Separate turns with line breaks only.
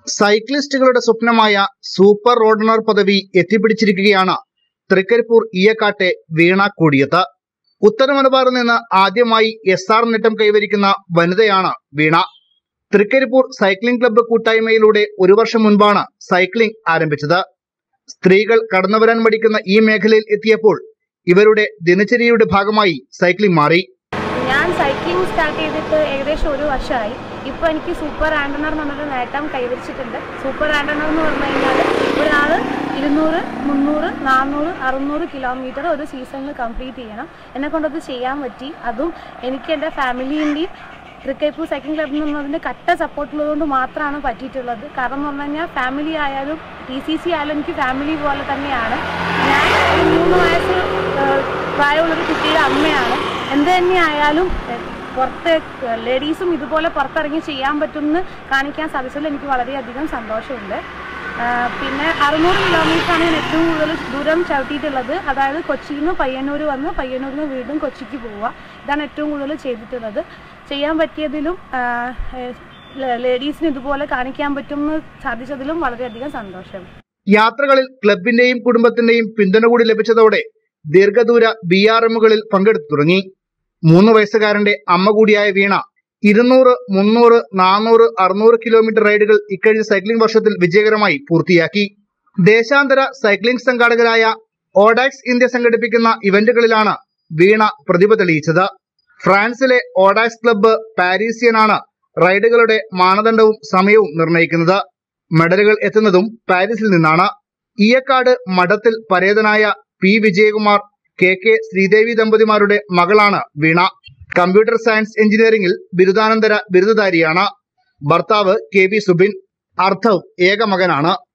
സൈക്ലിസ്റ്റുകളുടെ സ്വപ്നമായ super റോഡണർ പദവി എത്തിപ്പിടിച്ചിരിക്കുകയാണ് തൃക്കരിപ്പൂർ ഈയക്കാട്ടെ വീണ കൂടിയത്ത് ഉത്തര മലബാറിൽ നിന്ന് ആദ്യമായി എസ് ആർ നേട്ടം കൈവരിക്കുന്ന വനിതയാണ് വീണ തൃക്കരിപ്പൂർ സൈക്ലിംഗ് ക്ലബ്ബ് കൂട്ടായ്മയിലൂടെ ഒരു വർഷം മുൻപാണ് സൈക്ലിംഗ് ആരംഭിച്ചത് സ്ത്രീകൾ കടന്നുവരാൻ മടിക്കുന്ന ഈ മേഖലയിൽ എത്തിയപ്പോൾ ഇവരുടെ ദിനചര്യയുടെ ഭാഗമായി സൈക്ലിംഗ് മാറി
ഞാൻ സൈക്ലിംഗ് സ്റ്റാർട്ട് ചെയ്തിട്ട് ഏകദേശം ഒരു വർഷമായി ഇപ്പോൾ എനിക്ക് സൂപ്പർ ആൻഡണർ എന്നൊരു നേട്ടം കൈവരിച്ചിട്ടുണ്ട് സൂപ്പർ ആൻഡണർ എന്ന് പറഞ്ഞു കഴിഞ്ഞാൽ ഒരാൾ ഇരുന്നൂറ് മുന്നൂറ് നാനൂറ് അറുന്നൂറ് കിലോമീറ്റർ ഒരു സീസണിൽ കംപ്ലീറ്റ് ചെയ്യണം എന്നെ കൊണ്ടത് ചെയ്യാൻ പറ്റി അതും എനിക്ക് എൻ്റെ ഫാമിലീൻ്റെയും തൃക്കൈപ്പൂർ സൈക്ലിംഗ് ക്ലബിൽ നിന്നതിൻ്റെ കട്ട സപ്പോർട്ടുള്ളതുകൊണ്ട് മാത്രമാണ് പറ്റിയിട്ടുള്ളത് കാരണം എന്ന് പറഞ്ഞു കഴിഞ്ഞാൽ ഫാമിലി ആയാലും ടി സി സി ആയാലും എനിക്ക് ഫാമിലി പോലെ തന്നെയാണ് ഞാൻ ഒരു മൂന്ന് വയസ്സ് ഏഹ്, പ്രായമുള്ളൊരു കുട്ടിയുടെ അമ്മയാണ് എന്ത് തന്നെയായാലും ഏഹ്, പുറത്ത് ലേഡീസും ഇതുപോലെ പുറത്തിറങ്ങി ചെയ്യാൻ പറ്റുമെന്ന് കാണിക്കാൻ സാധിച്ചതിൽ എനിക്ക് വളരെയധികം സന്തോഷമുണ്ട് ആഹ് പിന്നെ അറുന്നൂറ് കിലോമീറ്ററാണ് ഞാൻ ഏറ്റവും കൂടുതൽ ദൂരം ചവിട്ടിയിട്ടുള്ളത് അതായത് കൊച്ചിയിൽ നിന്ന് പയ്യന്നൂർ വന്ന് പയ്യന്നൂരിൽ നിന്ന് വീണ്ടും കൊച്ചിക്ക് പോവുക ഇതാണ് ഏറ്റവും കൂടുതൽ ചെയ്തിട്ടുള്ളത് ചെയ്യാൻ പറ്റിയതിലും ആഹ്, ഏഹ്, ല- ലേഡീസിന് ഇതുപോലെ കാണിക്കാൻ പറ്റുമെന്ന് സാധിച്ചതിലും വളരെയധികം സന്തോഷം
യാത്രകളിൽ ക്ലബിന്റെയും കുടുംബത്തിന്റെയും പിന്തുണ കൂടി ലഭിച്ചതോടെ ദീർഘദൂര ബി ആർ എമ്മുകളിൽ പങ്കെടുത്തു തുടങ്ങി മൂന്ന് വയസ്സുകാരന്റെ അമ്മ കൂടിയായ വീണ ഇരുന്നൂറ് മുന്നൂറ് നാനൂറ് അറുന്നൂറ് കിലോമീറ്റർ റൈഡുകൾ ഇക്കഴിഞ്ഞ സൈക്ലിംഗ് വർഷത്തിൽ വിജയകരമായി പൂർത്തിയാക്കി ദേശാന്തര സൈക്ലിംഗ് സംഘാടകരായ ഓഡാക്സ് ഇന്ത്യ സംഘടിപ്പിക്കുന്ന ഇവന്റുകളിലാണ് വീണ പ്രതിഭ തെളിയിച്ചത് ഫ്രാൻസിലെ ഓഡാക്സ് ക്ലബ്ബ് പാരീസിയനാണ് റൈഡുകളുടെ മാനദണ്ഡവും സമയവും നിർണ്ണയിക്കുന്നത് മെഡലുകൾ എത്തുന്നതും പാരീസിൽ നിന്നാണ് ഈയക്കാട് മഠത്തിൽ പരേതനായ P Vijayakumar K K Sreedevi ദമ്പതിമാരുടെ മകളാണ് വീണ കമ്പ്യൂട്ടർ സയൻസ് എഞ്ചിനീയറിംഗിൽ ബിരുദാനന്തര ബിരുദധാരിയാണ് ഭർത്താവ് കെ വി സുബിൻ അർത്ഥവ് ഏക മകനാണ്